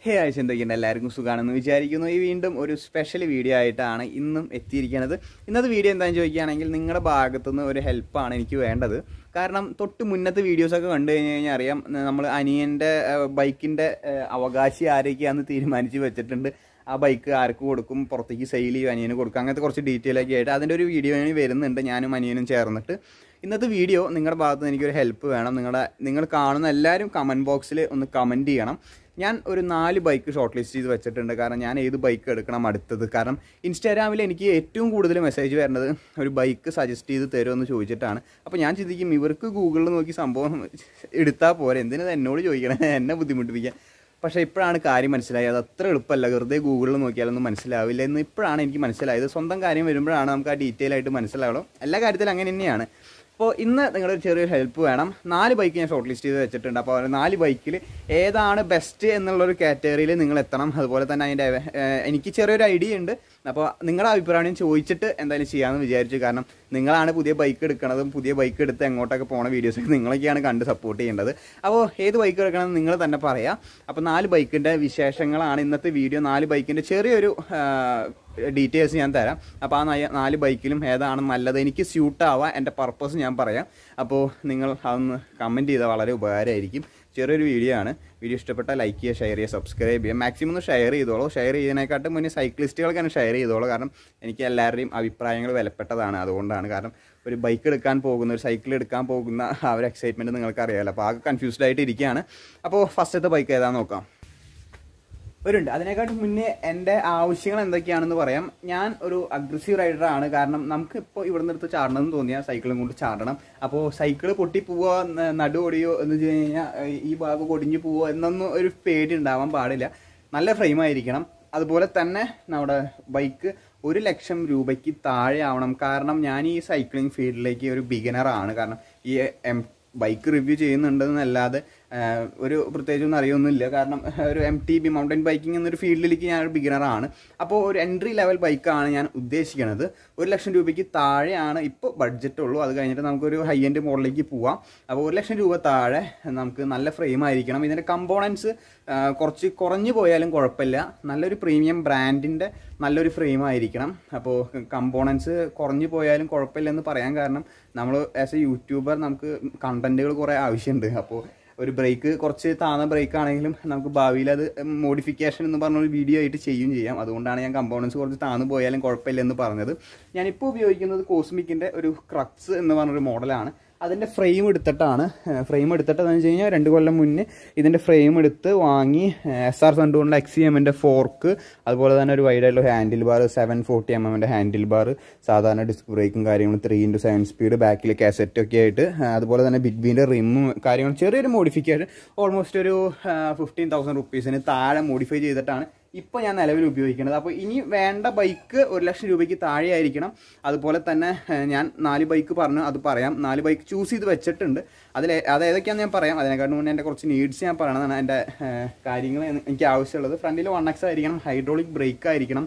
ഹേ ആഴ്ച എന്തൊക്കെയുണ്ട് എല്ലാവർക്കും സുഖമാണെന്ന് വിചാരിക്കുന്നു ഈ വീണ്ടും ഒരു സ്പെഷ്യൽ വീഡിയോ ആയിട്ടാണ് ഇന്നും എത്തിയിരിക്കുന്നത് ഇന്നത്തെ വീഡിയോ എന്താണെന്ന് ചോദിക്കുകയാണെങ്കിൽ നിങ്ങളുടെ ഭാഗത്തുനിന്ന് ഒരു ഹെൽപ്പാണ് എനിക്ക് വേണ്ടത് കാരണം തൊട്ട് മുന്നത്തെ വീഡിയോസൊക്കെ കണ്ടു കഴിഞ്ഞ് കഴിഞ്ഞാൽ അറിയാം നമ്മൾ അനിയൻ്റെ ബൈക്കിൻ്റെ അവകാശി ആരൊക്കെയാണെന്ന് തീരുമാനിച്ച് വെച്ചിട്ടുണ്ട് ആ ബൈക്ക് ആർക്ക് കൊടുക്കും പുറത്തേക്ക് സെയിൽ ചെയ്യും അനിയന് കൊടുക്കും അങ്ങനത്തെ കുറച്ച് ഡീറ്റെയിൽ ഒക്കെ ആയിട്ട് അതിൻ്റെ ഒരു വീഡിയോ വരുന്നുണ്ട് ഞാനും അനിയനും ചേർന്നിട്ട് ഇന്നത്തെ വീഡിയോ നിങ്ങളുടെ ഭാഗത്ത് നിന്ന് എനിക്കൊരു ഹെൽപ്പ് വേണം നിങ്ങളുടെ നിങ്ങൾ കാണുന്ന എല്ലാവരും കമൻറ്റ് ബോക്സിൽ ഒന്ന് കമൻറ്റ് ചെയ്യണം ഞാൻ ഒരു നാല് ബൈക്ക് ഷോർട്ട് ലിസ്റ്റ് ചെയ്ത് വെച്ചിട്ടുണ്ട് കാരണം ഞാൻ ഏത് ബൈക്ക് എടുക്കണം അടുത്തത് കാരണം ഇൻസ്റ്റാഗ്രാമിൽ എനിക്ക് ഏറ്റവും കൂടുതൽ മെസ്സേജ് വരുന്നത് ഒരു ബൈക്ക് സജസ്റ്റ് ചെയ്ത് തരുമെന്ന് ചോദിച്ചിട്ടാണ് അപ്പോൾ ഞാൻ ചിന്തിക്കും ഇവർക്ക് ഗൂഗിളിൽ നോക്കി സംഭവം എടുത്താൽ പോരെ എന്തിനത് എന്നോട് ചോദിക്കണം എന്നെ ബുദ്ധിമുട്ടിപ്പിക്കാൻ പക്ഷേ ഇപ്പോഴാണ് കാര്യം മനസ്സിലായത് അത് അത്ര എളുപ്പമല്ല വെറുതെ ഗൂഗിളിൽ നോക്കിയാലൊന്നും മനസ്സിലാവില്ല എന്ന് ഇപ്പോഴാണ് എനിക്ക് മനസ്സിലായത് സ്വന്തം കാര്യം വരുമ്പോഴാണ് നമുക്ക് ആ ഡീറ്റെയിൽ ആയിട്ട് മനസ്സിലാവുള്ളൂ എല്ലാ കാര്യത്തിലും അങ്ങനെ തന്നെയാണ് അപ്പോൾ ഇന്ന് നിങ്ങളുടെ ഒരു ചെറിയൊരു ഹെൽപ്പ് വേണം നാല് ബൈക്ക് ഞാൻ ഷോർട്ട് ലിസ്റ്റ് ചെയ്ത് വെച്ചിട്ടുണ്ട് അപ്പോൾ ആ നാല് ബൈക്കിൽ ഏതാണ് ബെസ്റ്റ് എന്നുള്ളൊരു കാറ്റഗറിയിൽ നിങ്ങൾ എത്തണം അതുപോലെ തന്നെ അതിൻ്റെ ഏഹ്, എനിക്ക് ചെറിയൊരു ഐഡിയ ഉണ്ട് അപ്പോൾ നിങ്ങളുടെ അഭിപ്രായം ചോദിച്ചിട്ട് എന്തായാലും ചെയ്യാമെന്ന് വിചാരിച്ചു കാരണം നിങ്ങളാണ് പുതിയ ബൈക്ക് എടുക്കണതും പുതിയ ബൈക്ക് എടുത്ത് എങ്ങോട്ടൊക്കെ പോണ വീഡിയോസൊക്കെ നിങ്ങളൊക്കെയാണ് കണ്ട് സപ്പോർട്ട് ചെയ്യേണ്ടത് അപ്പോൾ ഏത് ബൈക്ക് എടുക്കണം എന്ന് നിങ്ങൾ തന്നെ പറയാം അപ്പോൾ നാല് ബൈക്കിൻ്റെ വിശേഷങ്ങളാണ് ഇന്നത്തെ വീഡിയോ നാല് ബൈക്കിൻ്റെ ചെറിയൊരു ഡീറ്റെയിൽസ് ഞാൻ തരാം അപ്പോൾ ആ നയ- നാല് ബൈക്കിലും ഏതാണ് നല്ലത് എനിക്ക് സ്യൂട്ടാവാം എൻ്റെ പർപ്പസ് ഞാൻ പറയാം അപ്പോൾ നിങ്ങൾ അതൊന്ന് കമൻറ്റ് ചെയ്താൽ വളരെ ഉപകാരമായിരിക്കും ചെറിയൊരു വീഡിയോ ആണ് വീഡിയോ ഇഷ്ടപ്പെട്ടാൽ ലൈക്ക് ചെയ്യുക ഷെയർ ചെയ്യുക സബ്സ്ക്രൈബ് ചെയ്യുക മാക്സിമം ഒന്ന് ഷെയർ ചെയ്തോളൂ ഷെയർ ചെയ്യുന്നതിനെക്കാട്ടും മുന്നേ സൈക്ലിസ്റ്റുകൾക്ക് തന്നെ ഷെയർ ചെയ്തോളൂ കാരണം എനിക്ക് എല്ലാവരുടെയും അഭിപ്രായങ്ങൾ വിലപ്പെട്ടതാണ് അതുകൊണ്ടാണ് കാരണം ഒരു ബൈക്ക് എടുക്കാൻ പോകുന്ന ഒരു സൈക്കിൾ എടുക്കാൻ പോകുന്ന ആ ഒരു എക്സൈറ്റ്മെൻറ്റ് നിങ്ങൾക്ക് അറിയാമല്ലോ അപ്പോൾ ആകെ കൺഫ്യൂസ്ഡ് ആയിട്ട് ഇരിക്കുകയാണ് അപ്പോൾ ഫസ്റ്റത്തെ ബൈക്ക് ഏതാണെന്ന് നോക്കാം ഒരുണ്ട് അതിനെക്കാട്ടും മുന്നേ എൻ്റെ ആവശ്യങ്ങൾ എന്തൊക്കെയാണെന്ന് പറയാം ഞാൻ ഒരു അഗ്രസീവ് റൈഡർ ആണ് കാരണം നമുക്ക് ഇപ്പോൾ ഇവിടെ നിന്ന് ചാടണം എന്ന് തോന്നിയാൽ സൈക്കിളും കൊണ്ട് ചാടണം അപ്പോൾ സൈക്കിൾ പൊട്ടി പോവോ ന- നടു ഓടിയോ എന്ന് വെച്ച് കഴിഞ്ഞാൽ ഈ ഭാഗം കൊടിഞ്ഞു പോവോ എന്നൊന്നും ഒരു പേടി ഉണ്ടാവാൻ പാടില്ല നല്ല ഫ്രെയിം ആയിരിക്കണം അതുപോലെ തന്നെ നമ്മുടെ ബൈക്ക് ഒരു ലക്ഷം രൂപയ്ക്ക് താഴെ ആവണം കാരണം ഞാൻ ഈ സൈക്ലിംഗ് ഫീൽഡിലേക്ക് ഒരു ബിഗിനറാണ് കാരണം ഈ എം ബൈക്ക് റിവ്യൂ ചെയ്യുന്നുണ്ടെന്നല്ലാതെ ആഹ്, ഒരു പ്രത്യേകിച്ചൊന്നും അറിയൊന്നുമില്ല കാരണം ഒരു M T B mountain biking എന്നൊരു ഫീൽഡിലേക്ക് ഞാനൊരു ബിഗിനറാണ് അപ്പോൾ ഒരു എൻട്രി ലെവൽ ബൈക്കാണ് ഞാൻ ഉദ്ദേശിക്കുന്നത് ഒരു ലക്ഷം രൂപയ്ക്ക് താഴെയാണ് ഇപ്പോൾ ബഡ്ജറ്റ് ഉള്ളൂ അത് കഴിഞ്ഞിട്ട് നമുക്കൊരു ഹൈ എൻഡ് മോഡലിലേക്ക് പോവാം അപ്പോൾ ഒരു ലക്ഷം രൂപ താഴെ നമുക്ക് നല്ല ഫ്രെയിം ആയിരിക്കണം ഇതിൻ്റെ കമ്പോണൻസ് കുറച്ച് കുറഞ്ഞു പോയാലും കുഴപ്പമില്ല നല്ലൊരു പ്രീമിയം ബ്രാൻഡിൻ്റെ നല്ലൊരു ഫ്രെയിം ആയിരിക്കണം അപ്പോൾ കമ്പോണൻസ് കുറഞ്ഞു പോയാലും കുഴപ്പമില്ലെന്ന് പറയാൻ കാരണം നമ്മൾ ആസ് എ യൂട്യൂബർ നമുക്ക് കണ്ടന്റുകൾ കുറേ ആവശ്യമുണ്ട് അപ്പോൾ ഒരു ബ്രേക്ക് കുറച്ച് താന്ന ബ്രേക്ക് ആണെങ്കിലും നമുക്ക് ഭാവിയിൽ അത് മോഡിഫിക്കേഷൻ എന്ന് പറഞ്ഞൊരു വീഡിയോ ആയിട്ട് ചെയ്യും ചെയ്യാം അതുകൊണ്ടാണ് ഞാൻ കമ്പോണൻസ് കുറച്ച് താന്നു പോയാലും കുഴപ്പമില്ല എന്ന് പറഞ്ഞത് ഞാനിപ്പോൾ ഉപയോഗിക്കുന്നത് കോസ്മിക്കിൻ്റെ ഒരു ക്രക്സ് എന്ന് പറഞ്ഞൊരു മോഡലാണ് അതിൻ്റെ ഫ്രെയിം എടുത്തിട്ടാണ് ഫ്രെയിം എടുത്തിട്ട് എന്ന് വെച്ച് കഴിഞ്ഞാൽ രണ്ട് കൊല്ലം മുന്നേ ഇതിൻ്റെ ഫ്രെയിം എടുത്ത് വാങ്ങി എസ് ആർ സണ്ടുകൊണ്ടുള്ള എക്സ് സി എമ്മിൻ്റെ ഫോർക്ക് അതുപോലെ തന്നെ ഒരു വൈഡായിട്ടുള്ള handlebar seven forty M എമ്മിൻ്റെ ഹാൻഡിൽ ബാർ സാധാരണ ഡിസ്ക് ബ്രേക്കും കാര്യങ്ങളും ത്രീ ഇൻറ്റു സെവൻ സ്പീഡ് ബാക്കിൽ കാസറ്റ് ഒക്കെ ആയിട്ട് ആ, അതുപോലെ തന്നെ ബിഗ് ബീൻ്റെ റിമ്മും കാര്യങ്ങളും ചെറിയൊരു മോഡിഫിക്കേഷൻ ഓൾമോസ്റ്റ് ഒരു ഫിഫ്റ്റീൻ തൗസൻഡ് റുപ്പീസിന് താഴെ മോഡിഫൈ ചെയ്തിട്ടാണ് ഇപ്പോൾ ഞാൻ നിലവിൽ ഉപയോഗിക്കുന്നത് അപ്പോൾ ഇനി വേണ്ട ബൈക്ക് ഒരു ലക്ഷം രൂപയ്ക്ക് താഴെ ആയിരിക്കണം അതുപോലെ തന്നെ ഏഹ്, ഞാൻ നാല് ബൈക്ക് പറഞ്ഞു അത് പറയാം നാല് ബൈക്ക് ചൂസ് ചെയ്ത് വെച്ചിട്ടുണ്ട് അതിൽ അത് ഏതൊക്കെയാണെന്ന് ഞാൻ പറയാം അതിനെക്കാട്ടും മുന്നേ എൻ്റെ കുറച്ച് നീഡ്സ് ഞാൻ പറയണതാണ് എൻ്റെ കാര്യങ്ങൾ എനിക്ക് ആവശ്യമുള്ളത് ഫ്രണ്ടിൽ വൺ എക്സ് ആയിരിക്കണം ഹൈഡ്രോളിക് ബ്രേക്ക് ആയിരിക്കണം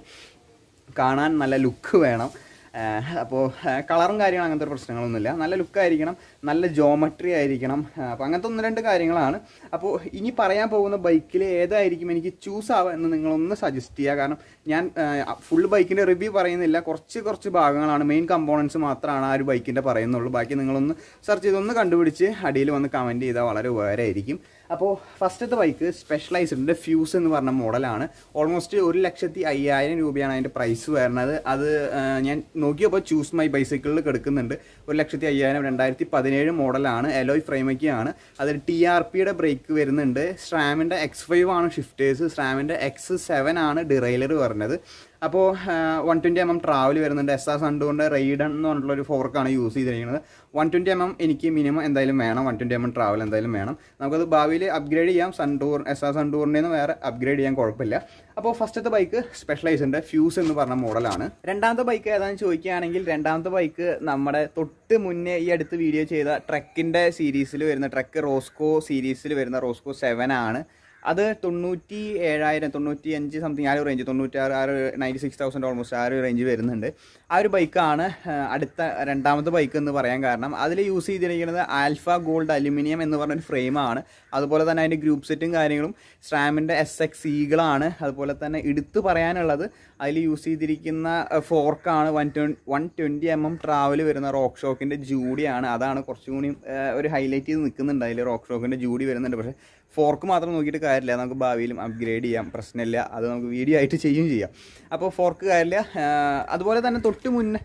കാണാൻ നല്ല ലുക്ക് വേണം അപ്പോൾ കളറും കാര്യങ്ങളും അങ്ങനത്തെ ഒരു പ്രശ്നങ്ങളൊന്നുമില്ല നല്ല ലുക്കായിരിക്കണം നല്ല ജോമെട്രി ആയിരിക്കണം അപ്പോൾ അങ്ങനത്തെ ഒന്ന് രണ്ട് കാര്യങ്ങളാണ് അപ്പോൾ ഇനി പറയാൻ പോകുന്ന ബൈക്കിൽ ഏതായിരിക്കും എനിക്ക് ചൂസ് ആവുക എന്ന് നിങ്ങളൊന്ന് സജസ്റ്റ് ചെയ്യുക കാരണം ഞാൻ ഫുൾ ബൈക്കിൻ്റെ റിവ്യൂ പറയുന്നില്ല കുറച്ച് കുറച്ച് ഭാഗങ്ങളാണ് മെയിൻ കമ്പോണൻസ് മാത്രമാണ് ആ ഒരു ബൈക്കിൻ്റെ പറയുന്നുള്ളൂ ബാക്കി നിങ്ങളൊന്ന് സെർച്ച് ചെയ്തൊന്ന് കണ്ടുപിടിച്ച് അടിയിൽ വന്ന് കമൻറ്റ് ചെയ്താൽ വളരെ ഉപകാരമായിരിക്കും അപ്പോൾ ഫസ്റ്റത്തെ ബൈക്ക് സ്പെഷ്യലൈസ്ഡിൻ്റെ ഫ്യൂസ് എന്ന് പറഞ്ഞ മോഡലാണ് ഓൾമോസ്റ്റ് ഒരു ലക്ഷത്തി അയ്യായിരം രൂപയാണ് അതിൻ്റെ പ്രൈസ് വരുന്നത് അത് ആ, ഞാൻ നോക്കിയപ്പോൾ ചൂസ് മൈ ബൈസൈക്കിളിൽ കിടക്കുന്നുണ്ട് ഒരു ലക്ഷത്തി അയ്യായിരം രണ്ടായിരത്തി പതിനേഴ് മോഡലാണ് എലോയ് ഫ്രെയിമൊക്കെയാണ് അതിൽ ടി ആർ പിയുടെ ബ്രേക്ക് വരുന്നുണ്ട് സ്ട്രാമിൻ്റെ എക്സ് ഫൈവ് ആണ് ഷിഫ്റ്റേഴ്സ് സ്ട്രാമിൻ്റെ എക്സ് സെവൻ ആണ് ഡിറൈലർ വരുന്നത് അപ്പോൾ one twenty M M travel വരുന്നുണ്ട് എസ് ആർ സണ്ടുകൊണ്ട് റെയ്ഡൺ എന്ന് പറഞ്ഞിട്ടുള്ള ഒരു ഫോർക്കാണ് യൂസ് ചെയ്തിരിക്കുന്നത് വൺ ട്വൻറ്റി എം എം എനിക്ക് മിനിമം എന്തായാലും വേണം one twenty M M travel എന്തായാലും വേണം നമുക്കത് ഭാവിയിൽ അപ്ഗ്രേഡ് ചെയ്യാം സൺടൂർ എസ് ആർ സൺടൂറിൻ്റെ നിന്ന് വേറെ അപ്ഗ്രേഡ് ചെയ്യാൻ കുഴപ്പമില്ല അപ്പോൾ ഫസ്റ്റത്തെ ബൈക്ക് സ്പെഷ്യലൈസിൻ്റെ ഫ്യൂസ് എന്ന് പറഞ്ഞ മോഡലാണ് രണ്ടാമത്തെ ബൈക്ക് ഏതാണെന്ന് ചോദിക്കുകയാണെങ്കിൽ രണ്ടാമത്തെ ബൈക്ക് നമ്മുടെ തൊട്ട് മുന്നേ ഈ അടുത്ത് വീഡിയോ ചെയ്ത ട്രക്കിൻ്റെ സീരീസിൽ വരുന്ന ട്രക്ക് റോസ്കോ സീരീസിൽ വരുന്ന റോസ്കോ സെവൻ ആണ് അത് തൊണ്ണൂറ്റി ഏഴായിരം തൊണ്ണൂറ്റി അഞ്ച് സംതിങ് ആ ഒരു റേഞ്ച് തൊണ്ണൂറ്റാറ് ആ ഒരു നയൻറ്റി സിക്സ് തൗസൻഡ് ഓൾമോസ്റ്റ് ആ ഒരു റേഞ്ച് വരുന്നുണ്ട് ആ ഒരു ബൈക്കാണ് അടുത്ത രണ്ടാമത്തെ ബൈക്ക് എന്ന് പറയാൻ കാരണം അതിൽ യൂസ് ചെയ്തിരിക്കുന്നത് ആൽഫ ഗോൾഡ് അലുമിനിയം എന്ന് പറഞ്ഞൊരു ഫ്രെയിമാണ് അതുപോലെ തന്നെ അതിൻ്റെ ഗ്രൂപ്പ് സെറ്റും കാര്യങ്ങളും സ്ട്രാമിൻ്റെ എസ് എക്സ് ഈകളാണ് അതുപോലെ തന്നെ എടുത്തു പറയാനുള്ളത് അതിൽ യൂസ് ചെയ്തിരിക്കുന്ന ഫോർക്കാണ് വൺ ട്വൻ one twenty M M travel വരുന്ന റോക്ക് ഷോക്കിൻ്റെ ജൂഡിയാണ് അതാണ് കുറച്ചും കൂടി ഒരു ഹൈലൈറ്റ് ചെയ്ത് നിൽക്കുന്നുണ്ട് അതിൽ റോക്ക് ഷോക്കിൻ്റെ ജൂഡി വരുന്നുണ്ട് പക്ഷേ ഫോർക്ക് മാത്രം നോക്കിയിട്ട് കാര്യമില്ല നമുക്ക് ഭാവിയിലും അപ്ഗ്രേഡ് ചെയ്യാം പ്രശ്നമില്ല അത് നമുക്ക് വീഡിയോ ആയിട്ട് ചെയ്യുകയും ചെയ്യാം അപ്പോൾ ഫോർക്ക് കാര്യമില്ല അതുപോലെ തന്നെ തൊട്ട് മുന്നേ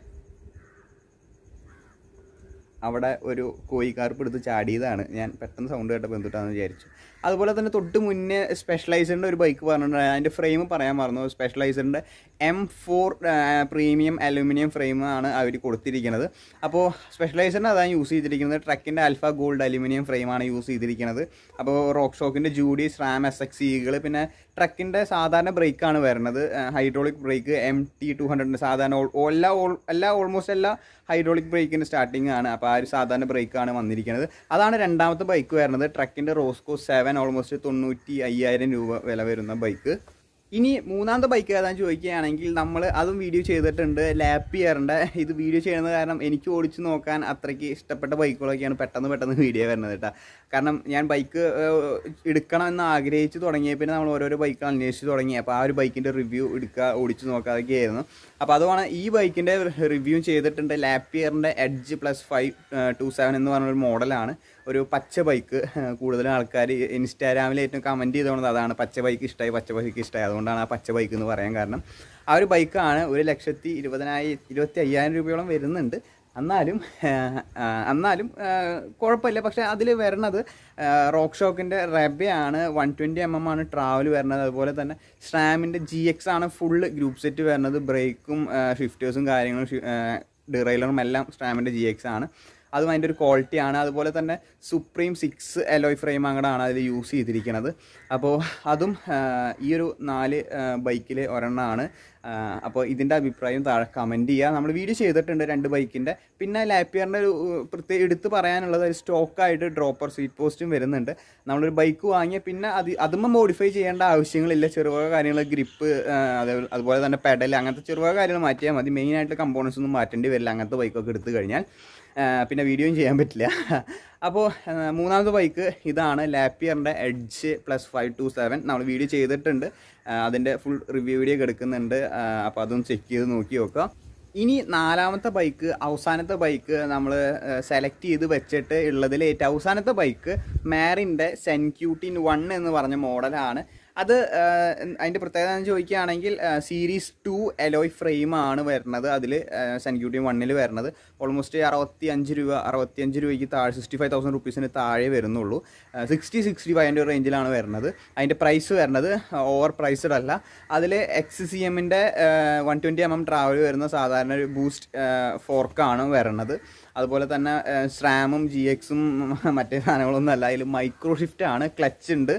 അവിടെ ഒരു കോഴിക്കാർപ്പ് എടുത്ത് ചാടിയതാണ് ഞാൻ പെട്ടെന്ന് സൗണ്ട് കേട്ടപ്പോൾ എന്തുട്ടാന്ന് വിചാരിച്ചു അതുപോലെ തന്നെ തൊട്ട് മുന്നേ സ്പെഷ്യലൈസറിൻ്റെ ഒരു ബൈക്ക് പറഞ്ഞിട്ടുണ്ട് അതിൻ്റെ ഫ്രെയിം പറയാൻ മറന്നു സ്പെഷ്യലൈസറിൻ്റെ എം ഫോർ പ്രീമിയം അലൂമിനിയം ഫ്രെയിമാണ് അവർ കൊടുത്തിരിക്കുന്നത് അപ്പോൾ സ്പെഷ്യലൈസറിന് അതാണ് യൂസ് ചെയ്തിരിക്കുന്നത് ട്രക്കിൻ്റെ ആൽഫ ഗോൾഡ് അലൂമിനിയം ഫ്രെയിമാണ് യൂസ് ചെയ്തിരിക്കുന്നത് അപ്പോൾ റോക്ക് ഷോക്കിൻ്റെ Judy SRAM S X Eagle പിന്നെ ട്രക്കിൻ്റെ സാധാരണ ബ്രേക്കാണ് വരുന്നത് hydraulic brake M T two ഹൺഡ്രഡിൻ്റെ സാധാരണ ഓൾ- എല്ലാ ഓൾ എല്ലാ ഓൾമോസ്റ്റ് എല്ലാ ഹൈഡ്രോളിക് ബ്രേക്കിൻ്റെ സ്റ്റാർട്ടിംഗ് ആണ് അപ്പോൾ ആ ഒരു സാധാരണ ബ്രേക്കാണ് വന്നിരിക്കുന്നത് അതാണ് രണ്ടാമത്തെ ബൈക്ക് വരുന്നത് ട്രക്കിൻ്റെ റോസ്കോ സെവൻ ഓൾമോസ്റ്റ് തൊണ്ണൂറ്റി അയ്യായിരം രൂപ വില വരുന്ന ബൈക്ക് ഇനി മൂന്നാമത്തെ ബൈക്ക് ഏതാണെന്ന് ചോദിക്കുകയാണെങ്കിൽ നമ്മൾ അതും വീഡിയോ ചെയ്തിട്ടുണ്ട് ലാപ്പിയറിൻ്റെ ഇത് വീഡിയോ ചെയ്യുന്നത് കാരണം എനിക്ക് ഓടിച്ച് നോക്കാൻ അത്രയ്ക്ക് ഇഷ്ടപ്പെട്ട ബൈക്കുകളൊക്കെയാണ് പെട്ടെന്ന് പെട്ടെന്ന് വീഡിയോ വരുന്നത് കേട്ടോ കാരണം ഞാൻ ബൈക്ക് എടുക്കണം എന്ന് ആഗ്രഹിച്ച് തുടങ്ങിയ പിന്നെ നമ്മൾ ഓരോരോ ബൈക്കുകൾ അന്വേഷിച്ച് തുടങ്ങി അപ്പോൾ ആ ഒരു ബൈക്കിൻ്റെ റിവ്യൂ എടുക്കുക ഓടിച്ച് നോക്കുക അതൊക്കെയായിരുന്നു അപ്പോൾ അതുമാണ് ഈ ബൈക്കിൻ്റെ റിവ്യൂ ചെയ്തിട്ടുണ്ട് ലാപ്പിയറിൻ്റെ Edge plus five two seven എന്ന് പറഞ്ഞൊരു മോഡലാണ് ഒരു പച്ച ബൈക്ക് കൂടുതലും ആൾക്കാർ ഇൻസ്റ്റാഗ്രാമിൽ ഏറ്റവും കമൻറ്റ് ചെയ്തുകൊണ്ട് അതാണ് പച്ച ബൈക്ക് ഇഷ്ടമായി പച്ച ബൈക്ക് ഇഷ്ടമായി അതുകൊണ്ടാണ് ആ പച്ച ബൈക്ക് എന്ന് പറയാൻ കാരണം ആ ഒരു ബൈക്കാണ് ഒരു ലക്ഷത്തി ഇരുപതിനായിരം ഇരുപത്തി അയ്യായിരം രൂപയോളം വരുന്നുണ്ട് എന്നാലും ആ, എന്നാലും ആ, കുഴപ്പമില്ല പക്ഷേ അതിൽ വരുന്നത് റോക്ക് ഷോക്കിൻ്റെ റെബയാണ് വൺ ട്വൻറ്റി എം എം ആണ് ട്രാവൽ വരുന്നത് അതുപോലെ തന്നെ സ്ട്രാമിൻ്റെ ജി എക്സ് ആണ് ഫുള്ള് ഗ്രൂപ്പ് സെറ്റ് വരുന്നത് ബ്രേക്കും ഷിഫ്റ്റേഴ്സും കാര്യങ്ങളും ഡിറൈലറും എല്ലാം സ്ട്രാമിൻ്റെ ജി എക്സ് ആണ് അതും അതിൻ്റെ ഒരു ക്വാളിറ്റിയാണ് അതുപോലെ തന്നെ സുപ്രീം സിക്സ് എലോയ് ഫ്രെയിം അങ്ങടാണ് അതിൽ യൂസ് ചെയ്തിരിക്കുന്നത് അപ്പോൾ അതും ആ, ഈ ഒരു നാല് ബൈക്കിൽ ഒരെണ്ണമാണ് ആ, അപ്പോൾ ഇതിൻ്റെ അഭിപ്രായം താഴെ കമൻറ്റ് ചെയ്യുക നമ്മൾ വീഡിയോ ചെയ്തിട്ടുണ്ട് രണ്ട് ബൈക്കിൻ്റെ പിന്നെ ലാപ്പിയറിൻ്റെ ഒരു പ്രത്യേക എടുത്ത് പറയാനുള്ളത് ഒരു സ്റ്റോക്കായിട്ട് ഡ്രോപ്പർ സീറ്റ് പോസ്റ്റും വരുന്നുണ്ട് നമ്മളൊരു ബൈക്ക് വാങ്ങിയ പിന്നെ അത് അതുമ്പോൾ മോഡിഫൈ ചെയ്യേണ്ട ആവശ്യങ്ങളില്ല ചെറുവക കാര്യങ്ങൾ ഗ്രിപ്പ് അതുപോലെ തന്നെ പെഡൽ അങ്ങനത്തെ ചെറുവക കാര്യങ്ങൾ മാറ്റിയാൽ മതി മെയിനായിട്ട് കമ്പോണൻസ് ഒന്നും മാറ്റേണ്ടി വരില്ല അങ്ങനത്തെ ബൈക്കൊക്കെ എടുത്തു കഴിഞ്ഞാൽ ആ, പിന്നെ വീഡിയോയും ചെയ്യാൻ പറ്റില്ല അപ്പോൾ ആ, മൂന്നാമത്തെ ബൈക്ക് ഇതാണ് ലാപ്പിയറിൻ്റെ Edge plus five two seven നമ്മൾ വീഡിയോ ചെയ്തിട്ടുണ്ട് ആ, അതിൻ്റെ ഫുൾ റിവ്യൂ വീഡിയോ ഒക്കെ എടുക്കുന്നുണ്ട് അപ്പോൾ അതൊന്ന് ചെക്ക് ചെയ്ത് നോക്കി നോക്കുക ഇനി നാലാമത്തെ ബൈക്ക് അവസാനത്തെ ബൈക്ക് നമ്മൾ സെലക്ട് ചെയ്ത് വെച്ചിട്ട് ഉള്ളതിൽ ഏറ്റവും അവസാനത്തെ ബൈക്ക് മാറിൻ്റെ സെൻക്യൂട്ടിൻ വൺ എന്ന് പറഞ്ഞ മോഡലാണ് അത് അതിൻ്റെ പ്രത്യേകത എന്ന് ചോദിക്കുകയാണെങ്കിൽ സീരീസ് ടു എലോയ് ഫ്രെയിമാണ് വരുന്നത് അതിൽ സെൻക്യൂട്ടിൻ വണ്ണിൽ വരുന്നത് ഓൾമോസ്റ്റ് അറുപത്തി അഞ്ച് രൂപ അറുപത്തി അഞ്ച് രൂപയ്ക്ക് താഴെ സിക്സ്റ്റി ഫൈവ് തൗസൻഡ് റുപ്പീസിന് താഴെ വരുന്നുള്ളൂ സിക്സ്റ്റി സിക്സ്റ്റി ഫൈവിൻ്റെ റേഞ്ചിലാണ് വരുന്നത് അതിൻ്റെ പ്രൈസ് വരുന്നത് ഓവർ പ്രൈസ്ഡ് അല്ല അതിൽ എക്സ് സി എമ്മിൻ്റെ one twenty M M travel വരുന്ന സാധാരണ ഒരു ബൂസ്റ്റ് ഫോർക്കാണ് വരുന്നത് അതുപോലെ തന്നെ സ്രാമും ജി എക്സും മറ്റേ സാധനങ്ങളൊന്നും അല്ല അതിൽ മൈക്രോ ഷിഫ്റ്റ് ആണ് ക്ലച്ച് ഉണ്ട്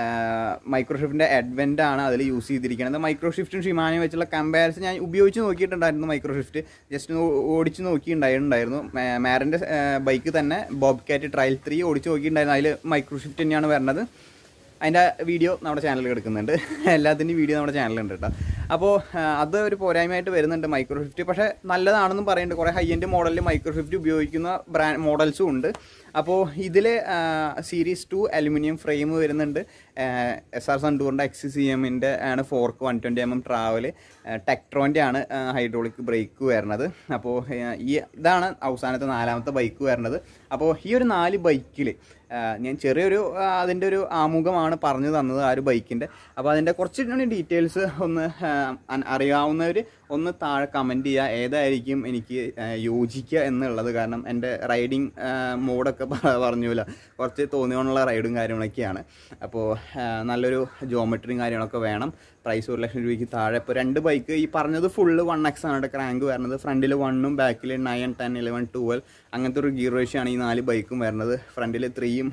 മൈക്രോ ഷിഫ്റ്റിൻ്റെ അഡ്വെൻ്റ് ആണ് അതിൽ യൂസ് ചെയ്തിരിക്കുന്നത് മൈക്രോ ഷിഫ്റ്റും ഷിമാനയും വെച്ചുള്ള കമ്പാരിസൺ ഞാൻ ഉപയോഗിച്ച് നോക്കിയിട്ടുണ്ടായിരുന്നു മൈക്രോ ഷിഫ്റ്റ് ജസ്റ്റ് ഒന്ന് ഓടിച്ച് നോക്കിയിട്ടുണ്ടായിരുന്നു മാറിൻ്റെ ബൈക്ക് തന്നെ ബോബ് കാറ്റ് ട്രയൽ ത്രീ ഓടിച്ച് നോക്കിയിട്ടുണ്ടായിരുന്നു അതിൽ മൈക്രോ ഷിഫ്റ്റ് തന്നെയാണ് വരുന്നത് അതിൻ്റെ വീഡിയോ നമ്മുടെ ചാനലിൽ കിടക്കുന്നുണ്ട് എല്ലാത്തിൻ്റെയും വീഡിയോ നമ്മുടെ ചാനലുണ്ട് കേട്ടോ അപ്പോൾ അത് ഒരു പോരായ്മയായിട്ട് വരുന്നുണ്ട് മൈക്രോ ഷിഫ്റ്റ് പക്ഷേ നല്ലതാണെന്നും പറയുന്നുണ്ട് കുറേ ഹൈ എൻഡ് മോഡലിൽ മൈക്രോ ഷിഫ്റ്റ് ഉപയോഗിക്കുന്ന ബ്രാൻഡ് മോഡൽസും ഉണ്ട് അപ്പോൾ ഇതിൽ സീരീസ് ടു അലുമിനിയം ഫ്രെയിം വരുന്നുണ്ട് എസ് ആർ സണ്ടൂറിൻ്റെ എക്സ് സി എമ്മിൻ്റെ ആണ് fork one twenty M M travel ടെക്ട്രോൻ്റെ ആണ് ഹൈഡ്രോളിക് ബ്രേക്ക് വരുന്നത് അപ്പോൾ ഈ ഇതാണ് അവസാനത്തെ നാലാമത്തെ ബൈക്ക് വരുന്നത് അപ്പോൾ ഈ ഒരു നാല് ബൈക്കിൽ ഞാൻ ചെറിയൊരു ആ, അതിൻ്റെ ഒരു ആമുഖമാണ് പറഞ്ഞു തന്നത് ആ ഒരു ബൈക്കിൻ്റെ അപ്പോൾ അതിൻ്റെ കുറച്ച് കൂടി ഡീറ്റെയിൽസ് ഒന്ന് ആ, അൻ- അറിയാവുന്നവർ ഒന്ന് താഴെ കമൻറ്റ് ചെയ്യുക ഏതായിരിക്കും എനിക്ക് ആ, യോജിക്കുക എന്നുള്ളത് കാരണം എൻ്റെ റൈഡിങ് മോഡൊക്കെ പറഞ്ഞില്ല കുറച്ച് തോന്നിയോണ്ടുള്ള റൈഡും കാര്യങ്ങളൊക്കെയാണ് അപ്പോൾ ആ, നല്ലൊരു ജോമെട്രിയും കാര്യങ്ങളൊക്കെ വേണം പ്രൈസ് ഒരു ലക്ഷം രൂപയ്ക്ക് താഴെ ഇപ്പോൾ രണ്ട് ബൈക്ക് ഈ പറഞ്ഞത് ഫുള്ള് വൺ എക്സ് ആണ് ക്രാങ്ക് വരുന്നത് ഫ്രണ്ടിൽ വണ്ണും ബാക്കിൽ നയൻ ടെൻ ഇലവൻ ട്വൽവ് അങ്ങനത്തെ ഒരു ഗിയർ റേഷ്യോ ആണ് ഈ നാല് ബൈക്കും വരുന്നത് ഫ്രണ്ടിൽ ത്രീയും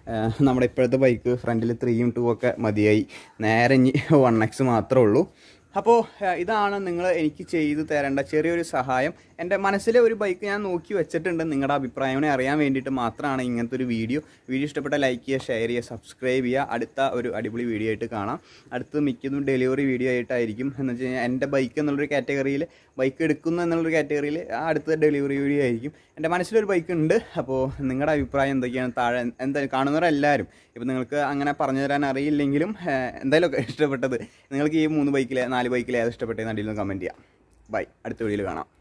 നമ്മുടെ ഇപ്പോഴത്തെ ബൈക്ക് ഫ്രണ്ടിൽ ത്രീയും ടൂ ഒക്കെ മതിയായി നേരെ ഇനി വൺ എക്സ് മാത്രമേ ഉള്ളൂ അപ്പോൾ ഇതാണ് നിങ്ങൾ എനിക്ക് ചെയ്തു തരേണ്ട ചെറിയൊരു സഹായം എൻ്റെ മനസ്സിലെ ഒരു ബൈക്ക് ഞാൻ നോക്കി വെച്ചിട്ടുണ്ട് നിങ്ങളുടെ അഭിപ്രായങ്ങളെ അറിയാൻ വേണ്ടിയിട്ട് മാത്രമാണ് ഇങ്ങനത്തെ ഒരു വീഡിയോ വീഡിയോ ഇഷ്ടപ്പെട്ട ലൈക്ക് ചെയ്യുക ഷെയർ ചെയ്യുക സബ്സ്ക്രൈബ് ചെയ്യുക അടുത്ത ഒരു അടിപൊളി വീഡിയോ ആയിട്ട് കാണാം അടുത്ത് മിക്കതും ഡെലിവറി വീഡിയോ ആയിട്ടായിരിക്കും എന്ന് വെച്ച് കഴിഞ്ഞാൽ എൻ്റെ ബൈക്ക് എന്നുള്ളൊരു കാറ്റഗറിയിൽ ബൈക്ക് എടുക്കുന്നു എന്നുള്ളൊരു കാറ്റഗറിയിൽ അടുത്ത ഡെലിവറി വീഡിയോ ആയിരിക്കും എൻ്റെ മനസ്സിലൊരു ബൈക്ക് ഉണ്ട് അപ്പോൾ നിങ്ങളുടെ അഭിപ്രായം എന്തൊക്കെയാണ് താഴെ എന്തായാലും കാണുന്നവരെല്ലാവരും ഇപ്പം നിങ്ങൾക്ക് അങ്ങനെ പറഞ്ഞു തരാൻ അറിയില്ലെങ്കിലും ഏഹ്, എന്തായാലും ഒക്കെ ഇഷ്ടപ്പെട്ടത് നിങ്ങൾക്ക് ഈ മൂന്ന് ബൈക്കിലെ നാല് ബൈക്കിലെ ഏത് ഇഷ്ടപ്പെട്ടതെന്ന് അടിയിൽ നിന്ന് കമൻറ്റ് ചെയ്യാം ബൈ അടുത്ത വീഡിയോയിൽ കാണാം